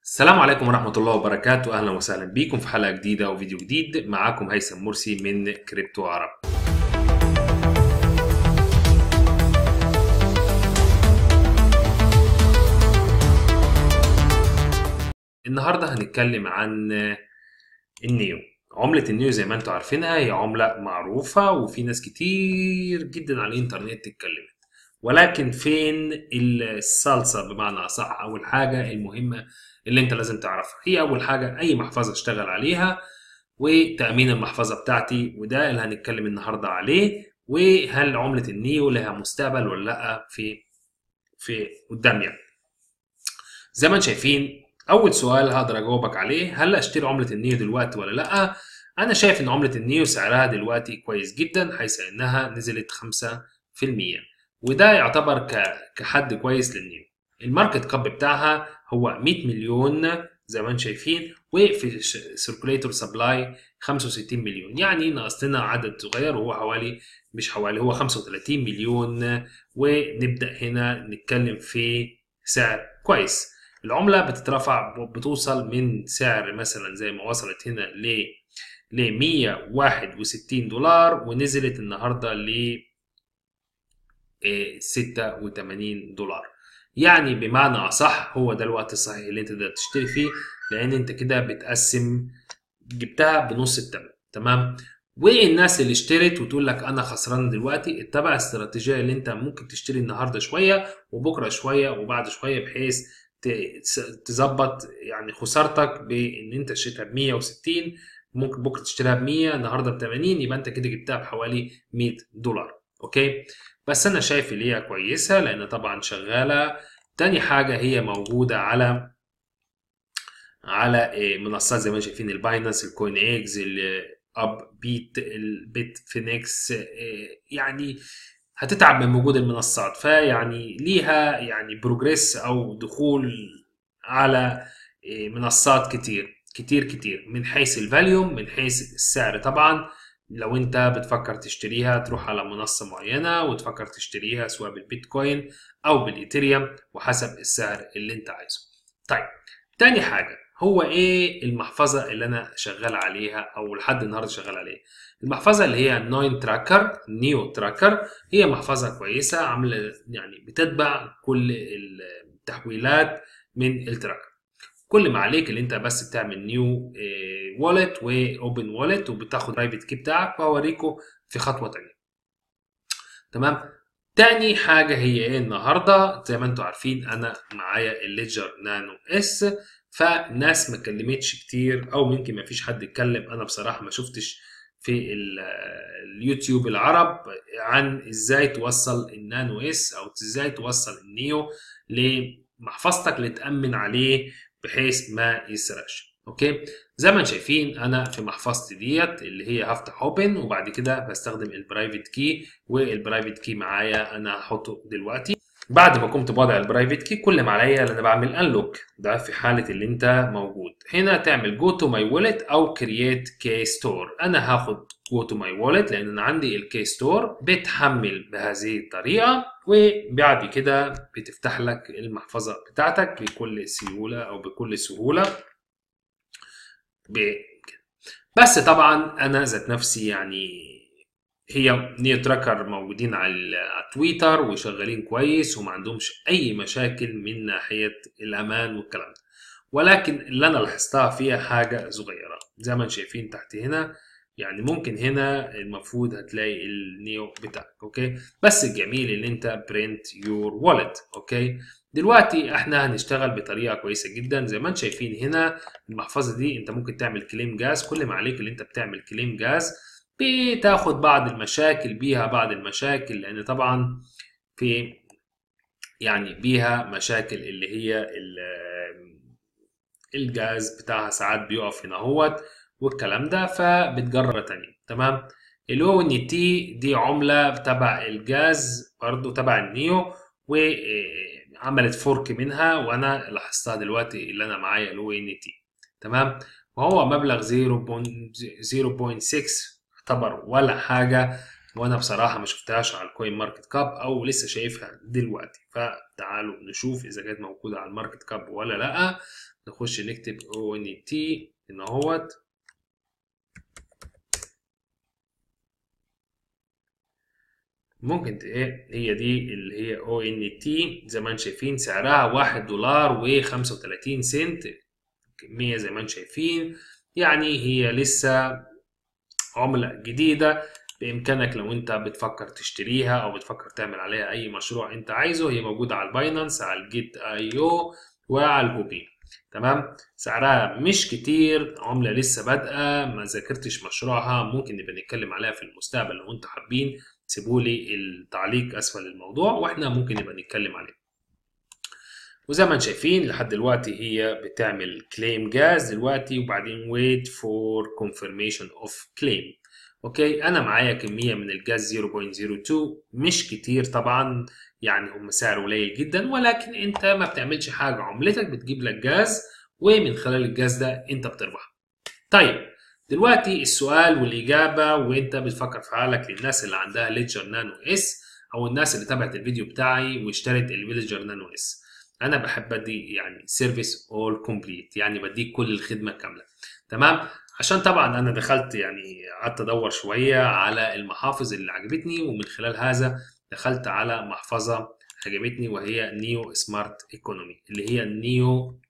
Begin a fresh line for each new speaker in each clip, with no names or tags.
السلام عليكم ورحمة الله وبركاته أهلا وسهلا بيكم في حلقة جديدة وفيديو جديد معاكم هيثم مرسي من كريبتو عرب النهاردة هنتكلم عن النيو عملة النيو زي ما انتم عارفينها هي عملة معروفة وفي ناس كتير جدا على الانترنت اتكلمت ولكن فين الصلصة بمعنى أصح أول حاجة المهمة اللي انت لازم تعرفها هي أول حاجة أي محفظة اشتغل عليها وتأمين المحفظة بتاعتي وده اللي هنتكلم النهاردة عليه وهل عملة النيو لها مستقبل ولا لأ في في قدام يعني زي ما انتم شايفين أول سؤال هقدر أجاوبك عليه هل أشتري عملة النيو دلوقتي ولا لأ أنا شايف إن عملة النيو سعرها دلوقتي كويس جدا حيث إنها نزلت 5% وده يعتبر كحد كويس للنيو الماركت كاب بتاعها هو 100 مليون زي ما انتم شايفين وفي سيركوليتور سبلاي 65 مليون يعني ناقص لنا عدد صغير وهو حوالي مش حوالي هو 35 مليون ونبدا هنا نتكلم في سعر كويس العمله بتترفع بتوصل من سعر مثلا زي ما وصلت هنا ل ل 161 دولار ونزلت النهارده ل 86 دولار يعني بمعنى اصح هو ده الوقت الصحيح اللي انت تقدر تشتري فيه لان انت كده بتقسم جبتها بنص الثمن تمام والناس اللي اشترت وتقول لك انا خسران دلوقتي اتبع الاستراتيجيه اللي انت ممكن تشتري النهارده شويه وبكره شويه وبعد شويه بحيث تظبط يعني خسارتك بان انت اشتريتها ب 160 ممكن بكره تشتريها ب 100 النهارده ب 80 يبقى انت كده جبتها بحوالي 100 دولار اوكي بس انا شايف اللي هي كويسه لان طبعا شغاله تاني حاجه هي موجوده على على منصات زي ما شايفين الباينانس الكوين اكس الاب بيت البيت فينيكس يعني هتتعب من وجود المنصات فيعني ليها يعني بروجريس او دخول على منصات كتير كتير كتير من حيث الفاليوم من حيث السعر طبعا لو انت بتفكر تشتريها تروح على منصة معينة وتفكر تشتريها سواء بالبيتكوين او بالايثيريوم وحسب السعر اللي انت عايزه طيب تاني حاجة هو ايه المحفظة اللي انا شغال عليها او لحد النهاردة شغال عليها المحفظة اللي هي نوين تراكر نيو تراكر هي محفظة كويسة عاملة يعني بتتبع كل التحويلات من التراكر كل ما عليك اللي انت بس بتعمل نيو والت واوبن والت وبتاخد برايفت كي بتاعك وهوريكم في خطوه تانية تمام تاني حاجه هي ايه النهارده زي ما انتم عارفين انا معايا الليدجر نانو اس فناس ما كلمتش كتير او ممكن ما فيش حد اتكلم انا بصراحه ما شفتش في اليوتيوب العرب عن ازاي توصل النانو اس او ازاي توصل النيو لمحفظتك اللي تامن عليه بحيث ما يسرقش اوكي زي ما انتم شايفين انا في محفظتي ديت اللي هي هفتح اوبن وبعد كده بستخدم البرايفت كي والبرايفت كي معايا انا هحطه دلوقتي بعد ما قمت بوضع البرايفت كي كل ما عليا انا بعمل انلوك ده في حاله اللي انت موجود هنا تعمل جو تو ماي وولت او كرييت كي ستور انا هاخد جو تو ماي وولت لان انا عندي الكي ستور بتحمل بهذه الطريقه وبعد كده بتفتح لك المحفظه بتاعتك بكل سهوله او بكل سهوله بس طبعا انا ذات نفسي يعني هي نيو تراكر موجودين على تويتر وشغالين كويس وما عندهمش اي مشاكل من ناحيه الامان والكلام ده ولكن اللي انا لاحظتها فيها حاجه صغيره زي ما انتم شايفين تحت هنا يعني ممكن هنا المفروض هتلاقي النيو بتاعك اوكي بس الجميل ان انت برنت يور والت اوكي دلوقتي احنا هنشتغل بطريقه كويسه جدا زي ما انتم شايفين هنا المحفظه دي انت ممكن تعمل كليم جاز كل ما عليك اللي انت بتعمل كليم جاز بتاخد بعض المشاكل بيها بعض المشاكل لان طبعا في يعني بيها مشاكل اللي هي الجاز بتاعها ساعات بيقف هنا اهوت والكلام ده فبتجرب تاني تمام الاو ان تي دي عمله تبع الجاز برضو تبع النيو وعملت فورك منها وانا لاحظتها دلوقتي اللي انا معايا الاو ان تي تمام وهو مبلغ 0.6 يعتبر ولا حاجه وانا بصراحه ما شفتهاش على الكوين ماركت كاب او لسه شايفها دلوقتي فتعالوا نشوف اذا كانت موجوده على الماركت كاب ولا لا نخش نكتب او ان تي هنا اهوت ممكن ايه هي دي اللي هي او ان تي زي ما انتم شايفين سعرها 1 دولار و35 سنت كمية زي ما انتم شايفين يعني هي لسه عملة جديدة بإمكانك لو أنت بتفكر تشتريها أو بتفكر تعمل عليها أي مشروع أنت عايزه هي موجودة على الباينانس على الجيت أي أو وعلى الهوبي تمام سعرها مش كتير عملة لسه بادئة ما ذاكرتش مشروعها ممكن نبقى نتكلم عليها في المستقبل لو أنتوا حابين سيبوا لي التعليق أسفل الموضوع وإحنا ممكن نبقى نتكلم عليه وزي ما انتم شايفين لحد دلوقتي هي بتعمل كليم جاز دلوقتي وبعدين wait for confirmation of claim اوكي انا معايا كميه من الجاز 0.02 مش كتير طبعا يعني هم سعر قليل جدا ولكن انت ما بتعملش حاجه عملتك بتجيب لك جاز ومن خلال الجاز ده انت بتربح طيب دلوقتي السؤال والاجابه وانت بتفكر في حالك للناس اللي عندها ليدجر نانو اس او الناس اللي تابعت الفيديو بتاعي واشترت الليدجر نانو اس انا بحب ادي يعني سيرفيس اول كومبليت يعني بديك كل الخدمه كامله تمام عشان طبعا انا دخلت يعني قعدت ادور شويه على المحافظ اللي عجبتني ومن خلال هذا دخلت على محفظه عجبتني وهي نيو سمارت ايكونومي اللي هي نيو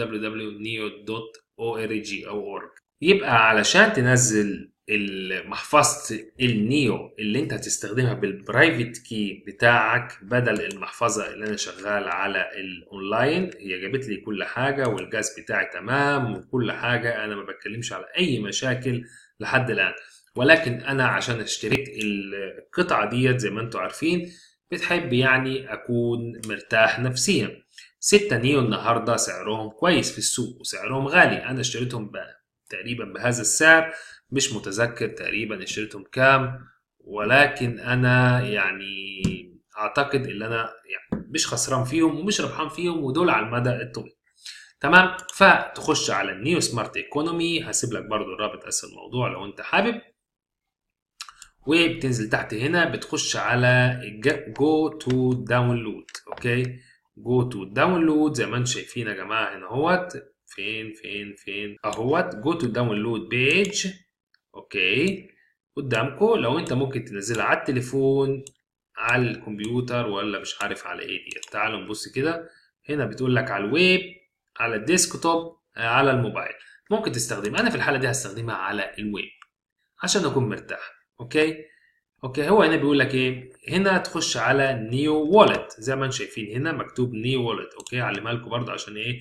www.neo.org او org يبقى علشان تنزل محفظة النيو اللي انت هتستخدمها بالبرايفت كي بتاعك بدل المحفظة اللي انا شغال على الاونلاين هي جابت لي كل حاجة والجاز بتاعي تمام وكل حاجة انا ما بتكلمش على اي مشاكل لحد الان ولكن انا عشان اشتريت القطعة ديت زي ما انتم عارفين بتحب يعني اكون مرتاح نفسيا ستة نيو النهاردة سعرهم كويس في السوق وسعرهم غالي انا اشتريتهم تقريبا بهذا السعر مش متذكر تقريبا اشتريتهم كام ولكن انا يعني اعتقد ان انا يعني مش خسران فيهم ومش ربحان فيهم ودول على المدى الطويل تمام فتخش على النيو سمارت ايكونومي هسيب لك برضو الرابط اسفل الموضوع لو انت حابب وبتنزل تحت هنا بتخش على جو تو داونلود اوكي جو تو داونلود زي ما انتم شايفين يا جماعه هنا اهوت فين فين فين اهوت جو تو داونلود بيج اوكي قدامكم لو انت ممكن تنزلها على التليفون على الكمبيوتر ولا مش عارف على ايه دي تعالوا نبص كده هنا بتقول لك على الويب على الديسكتوب على الموبايل ممكن تستخدم انا في الحاله دي هستخدمها على الويب عشان اكون مرتاح اوكي اوكي هو هنا بيقول لك ايه هنا تخش على نيو وولت زي ما انتم شايفين هنا مكتوب نيو وولت اوكي علمها لكم برضه عشان ايه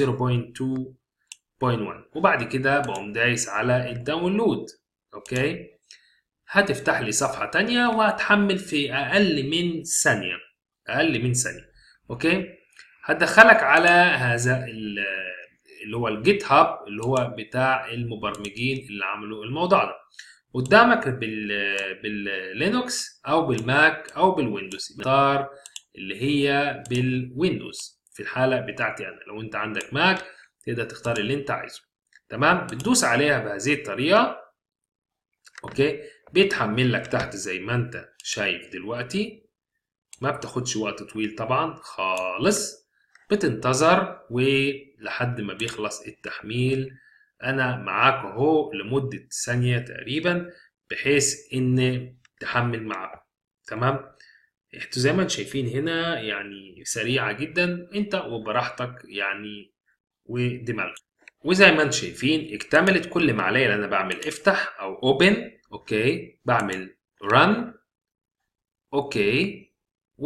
0.2.1 وبعد كده بقوم دايس على الداونلود اوكي هتفتح لي صفحة تانية وهتحمل في أقل من ثانية أقل من ثانية أوكي هتدخلك على هذا اللي هو الجيت هاب اللي هو بتاع المبرمجين اللي عملوا الموضوع ده قدامك بال باللينوكس أو بالماك أو بالويندوز اختار اللي هي بالويندوز في الحالة بتاعتي أنا لو أنت عندك ماك تقدر تختار اللي أنت عايزه تمام بتدوس عليها بهذه الطريقة اوكي بيتحمل لك تحت زي ما انت شايف دلوقتي ما بتاخدش وقت طويل طبعا خالص بتنتظر ولحد ما بيخلص التحميل انا معاك اهو لمدة ثانية تقريبا بحيث ان تحمل معاك تمام انتوا زي ما انتم شايفين هنا يعني سريعة جدا انت وبراحتك يعني ودماغك وزي ما انتم شايفين اكتملت كل ما عليا انا بعمل افتح او اوبن اوكي بعمل run اوكي و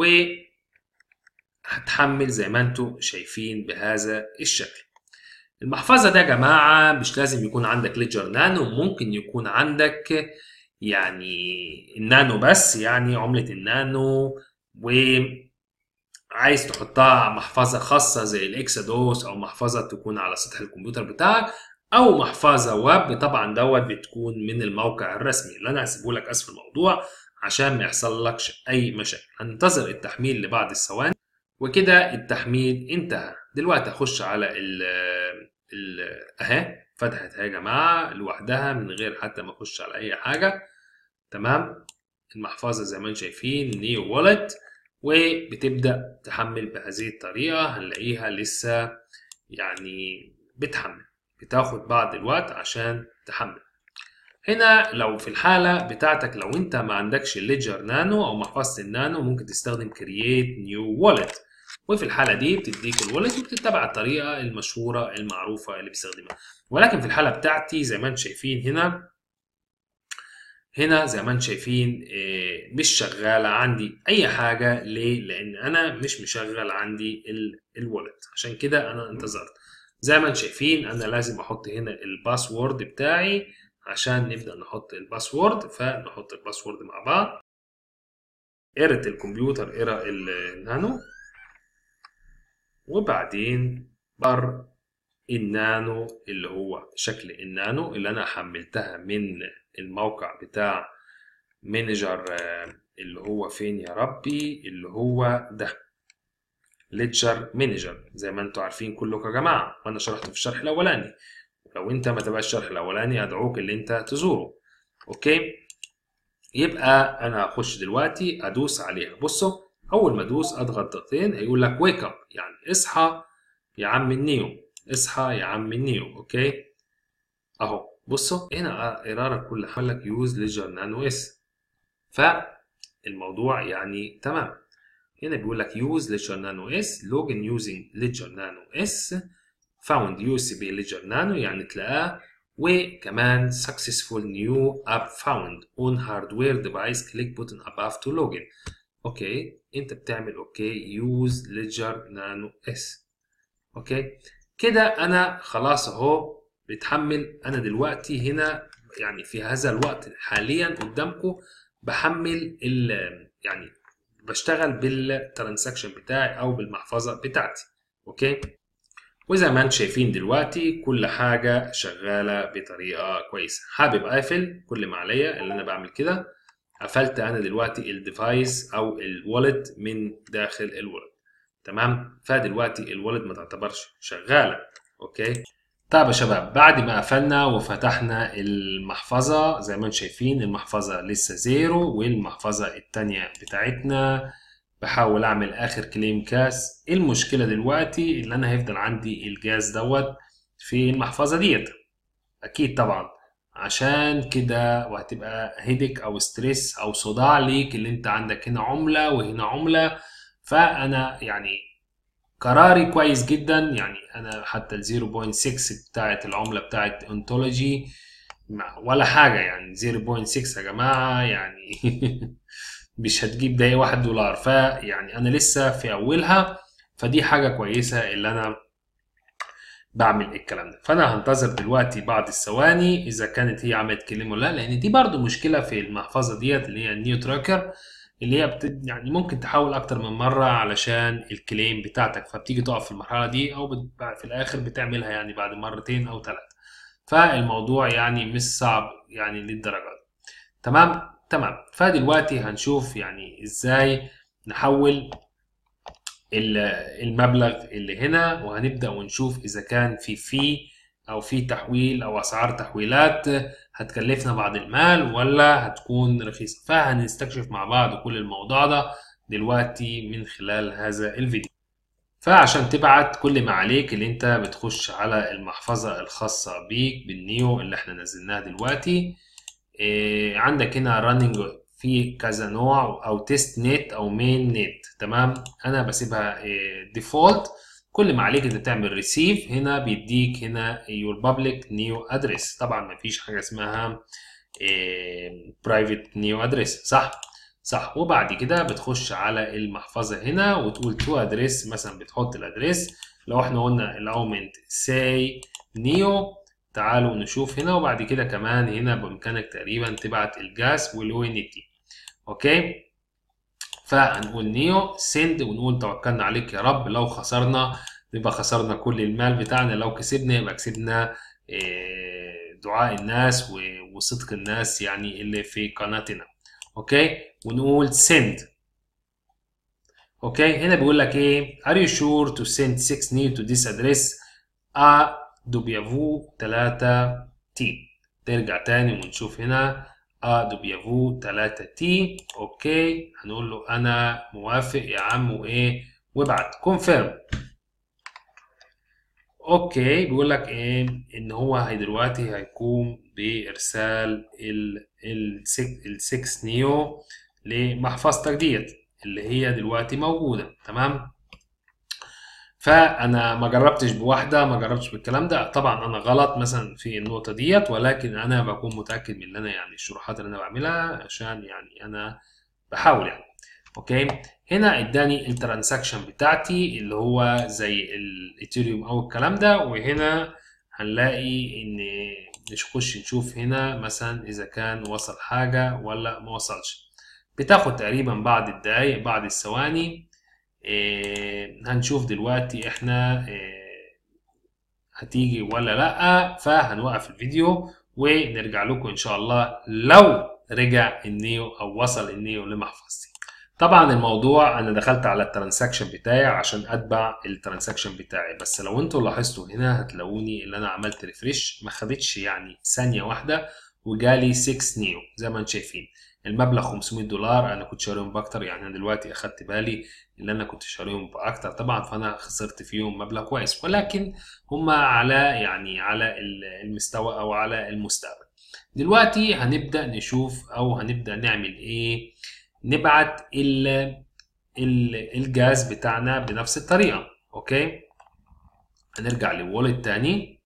هتحمل زي ما انتم شايفين بهذا الشكل المحفظة ده يا جماعة مش لازم يكون عندك ليدجر نانو ممكن يكون عندك يعني النانو بس يعني عملة النانو و عايز تحطها محفظة خاصة زي الاكسادوس او محفظة تكون على سطح الكمبيوتر بتاعك او محفظة ويب طبعا دوت بتكون من الموقع الرسمي اللي انا هسيبه لك اسفل الموضوع عشان ما يحصل لكش اي مشاكل هننتظر التحميل لبعض الثواني وكده التحميل انتهى دلوقتي اخش على ال ال اهي فتحت اهي يا جماعه لوحدها من غير حتى ما اخش على اي حاجه تمام المحفظه زي ما انتم شايفين نيو وولت وبتبدا تحمل بهذه الطريقه هنلاقيها لسه يعني بتحمل بتاخد بعض الوقت عشان تحمل هنا لو في الحالة بتاعتك لو انت ما عندكش ليدجر نانو او محفظة النانو ممكن تستخدم create new wallet وفي الحالة دي بتديك الوالت وبتتبع الطريقة المشهورة المعروفة اللي بيستخدمها ولكن في الحالة بتاعتي زي ما انتم شايفين هنا هنا زي ما انتم شايفين مش شغالة عندي أي حاجة ليه؟ لأن أنا مش مشغل عندي الوالت عشان كده أنا انتظرت زي ما انتم شايفين أنا لازم أحط هنا الباسورد بتاعي عشان نبدأ نحط الباسورد فنحط الباسورد مع بعض قرت الكمبيوتر قرا النانو وبعدين بر النانو اللي هو شكل النانو اللي انا حملتها من الموقع بتاع مانجر اللي هو فين يا ربي اللي هو ده ليدجر مانجر زي ما انتم عارفين كلكم يا جماعه وانا شرحت في الشرح الاولاني لو انت ما تابعتش الشرح الاولاني ادعوك اللي انت تزوره اوكي يبقى انا هخش دلوقتي ادوس عليها بصوا اول ما ادوس اضغط ضغطتين هيقول لك ويك اب يعني اصحى يا عم النيو اصحى يا عم النيو اوكي اهو بصوا هنا قرارك كل حاجه لك يوز ليجر نانو اس فالموضوع يعني تمام هنا بيقول لك يوز ليجر نانو اس لوجن يوزنج ليجر نانو اس فاوند يو سي بي ليجر نانو يعني تلاقاه وكمان successful new app found on hardware device click button above to login اوكي انت بتعمل اوكي يوز ليدجر نانو اس اوكي كده انا خلاص اهو بتحمل انا دلوقتي هنا يعني في هذا الوقت حاليا قدامكم بحمل ال يعني بشتغل بالترانزاكشن بتاعي او بالمحفظه بتاعتي اوكي وزي ما انتم شايفين دلوقتي كل حاجه شغاله بطريقه كويسه حابب اقفل كل ما عليا اللي انا بعمل كده قفلت انا دلوقتي الديفايس او الوالد من داخل الوالد تمام فدلوقتي الوالد ما تعتبرش شغاله اوكي طيب يا شباب بعد ما قفلنا وفتحنا المحفظة زي ما انتم شايفين المحفظة لسه زيرو والمحفظة التانية بتاعتنا بحاول اعمل اخر كليم كاس ايه المشكلة دلوقتي اللي انا هيفضل عندي الجاز دوت في المحفظة ديت اكيد طبعا عشان كده وهتبقى هيدك او ستريس او صداع ليك اللي انت عندك هنا عملة وهنا عملة فانا يعني قراري كويس جدا يعني انا حتى ال 0.6 بتاعت العملة بتاعت انتولوجي ولا حاجة يعني 0.6 يا جماعة يعني مش هتجيب ده واحد دولار فيعني انا لسه في اولها فدي حاجة كويسة اللي انا بعمل الكلام ده فانا هنتظر دلوقتي بعض الثواني اذا كانت هي عملت كلمه ولا لا لان دي برضو مشكله في المحفظه ديت اللي هي النيو تراكر اللي هي بت... يعني ممكن تحاول اكتر من مره علشان الكليم بتاعتك فبتيجي تقف في المرحله دي او بت... في الاخر بتعملها يعني بعد مرتين او ثلاثه فالموضوع يعني مش صعب يعني للدرجه دي تمام تمام فدلوقتي هنشوف يعني ازاي نحول المبلغ اللي هنا وهنبدأ ونشوف إذا كان في في أو في تحويل أو أسعار تحويلات هتكلفنا بعض المال ولا هتكون رخيصة فهنستكشف مع بعض كل الموضوع ده دلوقتي من خلال هذا الفيديو فعشان تبعت كل ما عليك اللي انت بتخش على المحفظة الخاصة بيك بالنيو اللي احنا نزلناها دلوقتي إيه عندك هنا راننج في كذا نوع او تيست نت او مين نت تمام انا بسيبها ديفولت كل ما عليك انت تعمل ريسيف هنا بيديك هنا يور بابليك نيو ادريس طبعا ما فيش حاجه اسمها برايفت نيو ادريس صح صح وبعد كده بتخش على المحفظه هنا وتقول تو ادريس مثلا بتحط الادريس لو احنا قلنا الاومنت ساي نيو تعالوا نشوف هنا وبعد كده كمان هنا بامكانك تقريبا تبعت الجاس والاو ان تي اوكي فهنقول نيو سند ونقول توكلنا عليك يا رب لو خسرنا يبقى خسرنا كل المال بتاعنا لو كسبنا يبقى كسبنا دعاء الناس وصدق الناس يعني اللي في قناتنا اوكي ونقول send اوكي هنا بيقول لك ايه are you sure to send 6 new to this address a دوبيافو 3 تي ترجع تاني ونشوف هنا ا دوبيافو 3 تي اوكي هنقول له انا موافق يا عم وايه وابعت كونفيرم اوكي بيقول لك ايه ان هو هي دلوقتي هيقوم بارسال ال ال 6 نيو لمحفظتك ديت اللي هي دلوقتي موجوده تمام فانا ما جربتش بواحده ما جربتش بالكلام ده طبعا انا غلط مثلا في النقطه ديت ولكن انا بكون متاكد من اللي انا يعني الشروحات اللي انا بعملها عشان يعني انا بحاول يعني اوكي هنا اداني الترانزاكشن بتاعتي اللي هو زي الايثيريوم او الكلام ده وهنا هنلاقي ان نخش نشوف هنا مثلا اذا كان وصل حاجه ولا ما وصلش بتاخد تقريبا بعض الدقايق بعض الثواني إيه هنشوف دلوقتي احنا إيه هتيجي ولا لا فهنوقف الفيديو ونرجع لكم ان شاء الله لو رجع النيو او وصل النيو لمحفظتي طبعا الموضوع انا دخلت على الترانزاكشن بتاعي عشان اتبع الترانزاكشن بتاعي بس لو انتوا لاحظتوا هنا هتلاقوني اللي انا عملت ريفريش ما خدتش يعني ثانيه واحده وجالي 6 نيو زي ما انتم شايفين المبلغ 500 دولار انا كنت شاريهم باكتر يعني انا دلوقتي اخدت بالي اللي انا كنت شاريهم باكتر طبعا فانا خسرت فيهم مبلغ كويس ولكن هم على يعني على المستوى او على المستقبل دلوقتي هنبدا نشوف او هنبدا نعمل ايه نبعت ال ال الجاز بتاعنا بنفس الطريقه اوكي هنرجع للوالت تاني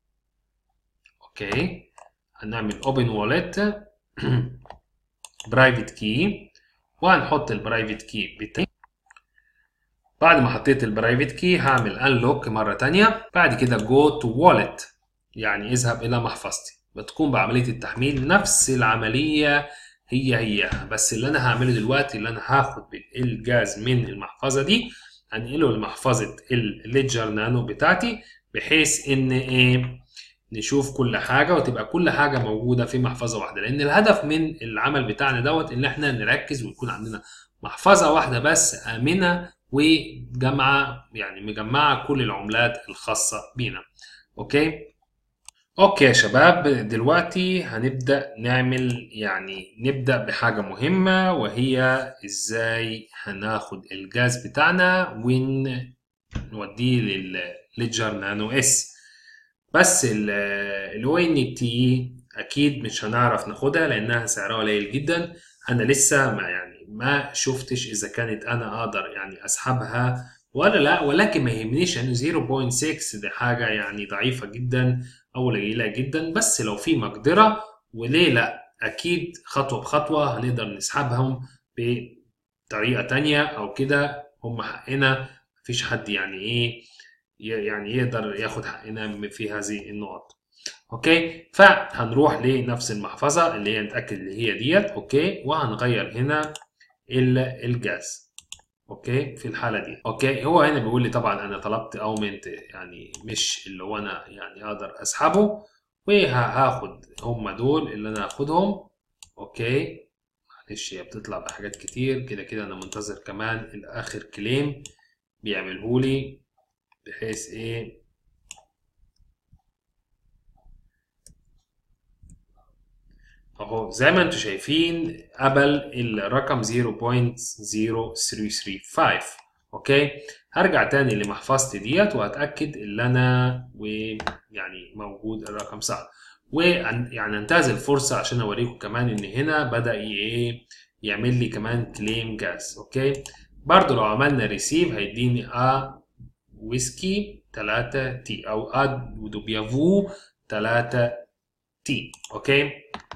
اوكي هنعمل اوبن والت برايفت كي وهنحط البرايفت كي بتاعي بعد ما حطيت البرايفت كي هعمل انلوك مره تانية بعد كده جو تو والت يعني اذهب الى محفظتي بتقوم بعمليه التحميل نفس العمليه هي هي بس اللي انا هعمله دلوقتي اللي انا هاخد الجاز من المحفظه دي هنقله لمحفظه الليدجر نانو بتاعتي بحيث ان ايه نشوف كل حاجه وتبقى كل حاجه موجوده في محفظه واحده لان الهدف من العمل بتاعنا دوت ان احنا نركز ويكون عندنا محفظه واحده بس امنه وجامعه يعني مجمعه كل العملات الخاصه بينا اوكي اوكي يا شباب دلوقتي هنبدا نعمل يعني نبدا بحاجه مهمه وهي ازاي هناخد الجاز بتاعنا ونوديه للليدجر نانو اس بس الاو ان تي اكيد مش هنعرف ناخدها لانها سعرها قليل جدا انا لسه ما يعني ما شفتش اذا كانت انا اقدر يعني اسحبها ولا لا ولكن ما يهمنيش انه 0.6 دي حاجه يعني ضعيفه جدا او قليله جدا بس لو في مقدره وليه لا اكيد خطوه بخطوه هنقدر نسحبهم بطريقه تانية او كده هم حقنا مفيش حد يعني ايه يعني يقدر ياخد حقنا في هذه النقط اوكي فهنروح لنفس المحفظه اللي هي نتاكد اللي هي ديت اوكي وهنغير هنا الجاز اوكي في الحاله دي اوكي هو هنا بيقول لي طبعا انا طلبت اومنت يعني مش اللي هو انا يعني اقدر اسحبه وهاخد هم دول اللي انا هاخدهم اوكي معلش هي بتطلع بحاجات كتير كده كده انا منتظر كمان الاخر كليم بيعمله لي بحيث ايه اهو زي ما انتم شايفين قبل الرقم 0.0335 اوكي هرجع تاني لمحفظتي ديت وهتاكد ان انا ويعني موجود الرقم صح ويعني انتهز الفرصه عشان اوريكم كمان ان هنا بدا ايه يعمل لي كمان كليم جاز اوكي برضو لو عملنا ريسيف هيديني ا ويسكي 3 تي او اد ودوبيافو 3 تي اوكي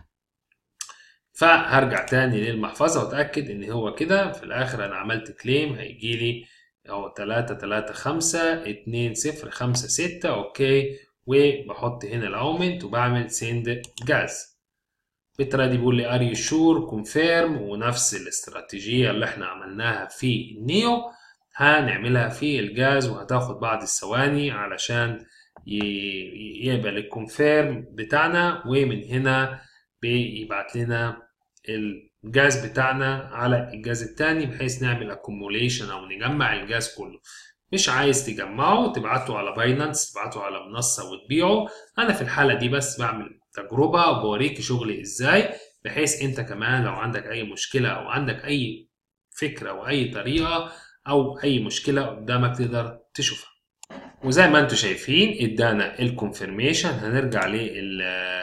فهرجع تاني للمحفظه واتاكد ان هو كده في الاخر انا عملت كليم هيجي لي اهو 3 3 5 2 0 5 6 اوكي وبحط هنا الاومنت وبعمل سند جاز بالطريقه دي بيقول لي ار يو شور كونفيرم ونفس الاستراتيجيه اللي احنا عملناها في النيو هنعملها في الجاز وهتاخد بعض الثواني علشان يقبل الكونفيرم بتاعنا ومن هنا بيبعت لنا الجاز بتاعنا على الجاز التاني بحيث نعمل اكوموليشن او نجمع الجاز كله مش عايز تجمعه تبعته على باينانس تبعته على منصة وتبيعه انا في الحالة دي بس بعمل تجربة وبوريك شغلي ازاي بحيث انت كمان لو عندك اي مشكلة او عندك اي فكرة او اي طريقة او اي مشكلة قدامك تقدر تشوفها وزي ما انتم شايفين ادانا الكونفirmation هنرجع لل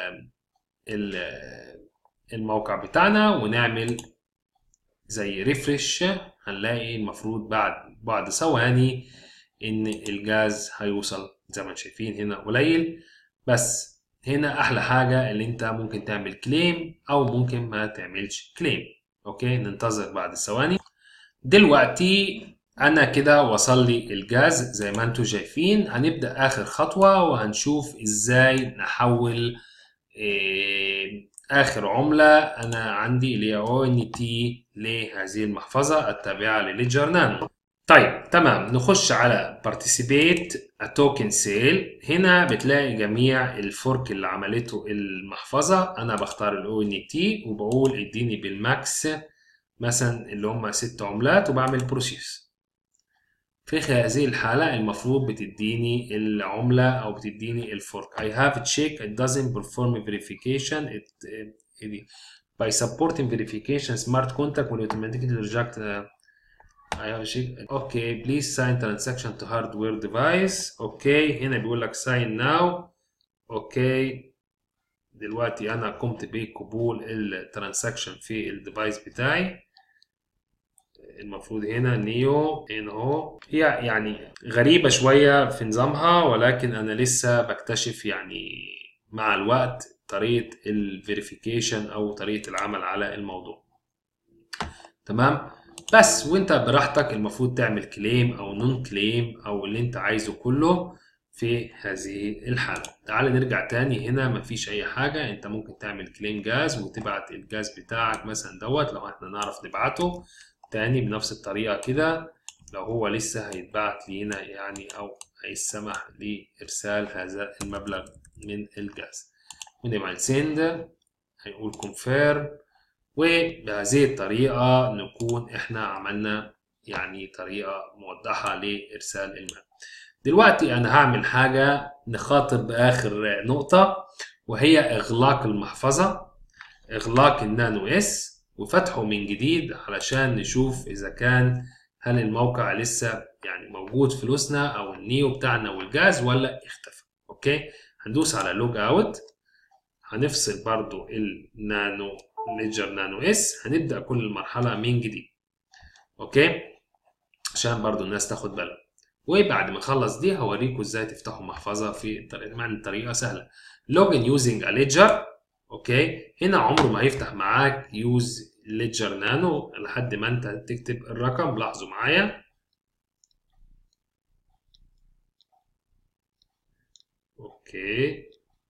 الموقع بتاعنا ونعمل زي ريفرش هنلاقي المفروض بعد بعد ثواني ان الجاز هيوصل زي ما انتم شايفين هنا قليل بس هنا احلى حاجه اللي انت ممكن تعمل كليم او ممكن ما تعملش كليم اوكي ننتظر بعد ثواني دلوقتي انا كده وصل لي الجاز زي ما انتم شايفين هنبدا اخر خطوه وهنشوف ازاي نحول إيه اخر عمله انا عندي اللي هي او ان تي لهذه المحفظه التابعه لليدجر نانو طيب تمام نخش على participate a token sale هنا بتلاقي جميع الفورك اللي عملته المحفظة أنا بختار ال ONT وبقول اديني بالماكس مثلا اللي هم ست عملات وبعمل بروسيس في هذه الحالة المفروض بتديني العملة أو بتديني الفورك I have a check it doesn't perform verification it, it, by supporting verification smart contract will automatically reject uh, I have a check okay please sign transaction to hardware device اوكي هنا بيقول لك sign now اوكي دلوقتي انا قمت بقبول الترانزاكشن في الديفايس بتاعي المفروض هنا نيو هنا اهو هي يعني غريبة شوية في نظامها ولكن أنا لسه بكتشف يعني مع الوقت طريقة الفيريفيكيشن أو طريقة العمل على الموضوع تمام بس وانت براحتك المفروض تعمل كليم أو نون كليم أو اللي انت عايزه كله في هذه الحالة تعال نرجع تاني هنا مفيش أي حاجة انت ممكن تعمل كليم جاز وتبعت الجاز بتاعك مثلا دوت لو احنا نعرف نبعته تاني بنفس الطريقة كده لو هو لسه هيتبعت لينا يعني أو هيسمح لإرسال هذا المبلغ من الجاز ونعمل سند هيقول كونفيرم وبهذه الطريقة نكون احنا عملنا يعني طريقة موضحة لإرسال المال دلوقتي أنا هعمل حاجة نخاطب بآخر نقطة وهي إغلاق المحفظة إغلاق النانو إس وفتحه من جديد علشان نشوف اذا كان هل الموقع لسه يعني موجود فلوسنا او النيو بتاعنا والجاز ولا اختفى اوكي هندوس على لوج اوت هنفصل برضو النانو ليدجر نانو اس هنبدا كل المرحله من جديد اوكي عشان برضو الناس تاخد بالها وبعد ما اخلص دي هوريكم ازاي تفتحوا محفظه في الطريقه معنى طريقه سهله لوجن يوزنج ا ليدجر اوكي هنا عمره ما هيفتح معاك يوز ليدجر نانو لحد ما انت تكتب الرقم لاحظوا معايا اوكي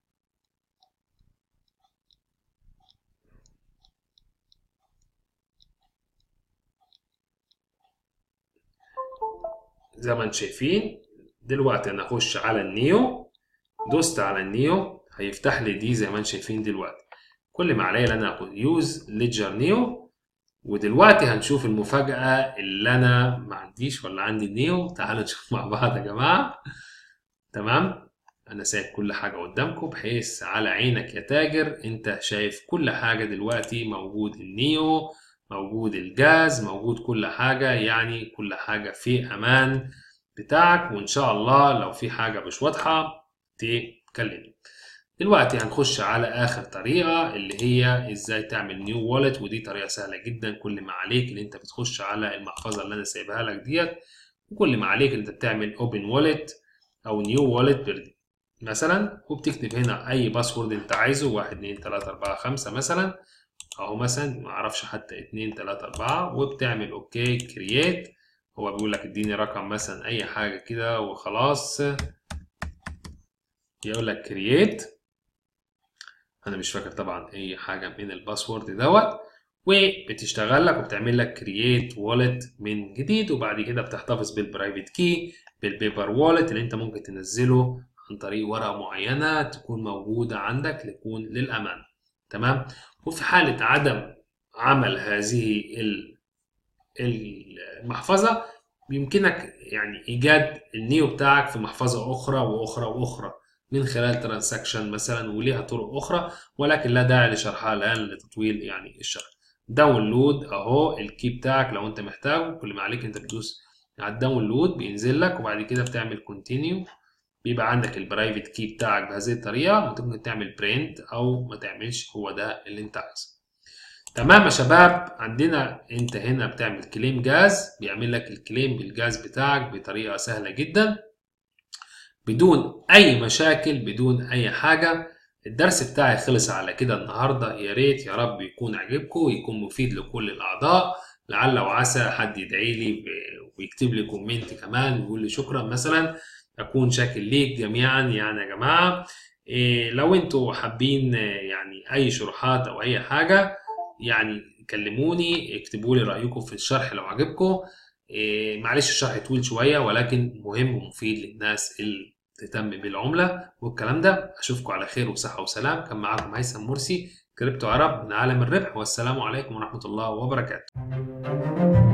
زي ما انتم شايفين دلوقتي انا اخش على النيو دوست على النيو هيفتح لي دي زي ما انتم شايفين دلوقتي كل ما عليا ان انا اخد يوز ليدجر نيو ودلوقتي هنشوف المفاجأة اللي انا ما عنديش ولا عندي نيو تعالوا نشوف مع بعض يا جماعة تمام انا سايب كل حاجة قدامكم بحيث على عينك يا تاجر انت شايف كل حاجة دلوقتي موجود النيو موجود الجاز موجود كل حاجة يعني كل حاجة في امان بتاعك وان شاء الله لو في حاجة مش واضحة تكلمني دلوقتي هنخش على اخر طريقه اللي هي ازاي تعمل نيو والت ودي طريقه سهله جدا كل ما عليك ان انت بتخش على المحفظه اللي انا سايبها لك ديت وكل ما عليك انت بتعمل اوبن والت او نيو والت مثلا وبتكتب هنا اي باسورد انت عايزه 1 2 3 4 5 مثلا اهو مثلا ما اعرفش حتى 2 3 4 وبتعمل اوكي كرييت هو بيقول لك اديني رقم مثلا اي حاجه كده وخلاص يقول لك كرييت انا مش فاكر طبعا اي حاجه من الباسورد دوت وبتشتغل لك وبتعمل لك كرييت والت من جديد وبعد كده بتحتفظ بالبرايفت كي بالبيبر والت اللي انت ممكن تنزله عن طريق ورقه معينه تكون موجوده عندك لتكون للامان تمام وفي حاله عدم عمل هذه المحفظه يمكنك يعني ايجاد النيو بتاعك في محفظه اخرى واخرى واخرى من خلال ترانزاكشن مثلا وليها طرق اخرى ولكن لا داعي لشرحها الان لتطويل يعني الشرح داونلود اهو الكي بتاعك لو انت محتاجه كل ما عليك انت بتدوس على الداونلود بينزل لك وبعد كده بتعمل كونتينيو بيبقى عندك البرايفت كي بتاعك بهذه الطريقه ممكن تعمل برنت او ما تعملش هو ده اللي انت عايزه تمام يا شباب عندنا انت هنا بتعمل كليم جاز بيعمل لك الكليم بالجاز بتاعك بطريقه سهله جدا بدون اي مشاكل بدون اي حاجه الدرس بتاعي خلص على كده النهارده يا ريت يا رب يكون عجبكم ويكون مفيد لكل الاعضاء لعل وعسى حد يدعي لي ويكتب لي كومنت كمان ويقول لي شكرا مثلا اكون شاكر ليك جميعا يعني يا جماعه إيه لو انتوا حابين يعني اي شروحات او اي حاجه يعني كلموني اكتبوا لي رايكم في الشرح لو عجبكم إيه معلش الشرح طويل شويه ولكن مهم ومفيد للناس اللي تهتم بالعمله والكلام ده اشوفكم على خير وصحه وسلام كان معاكم هيثم مرسي كريبتو عرب من عالم الربح والسلام عليكم ورحمه الله وبركاته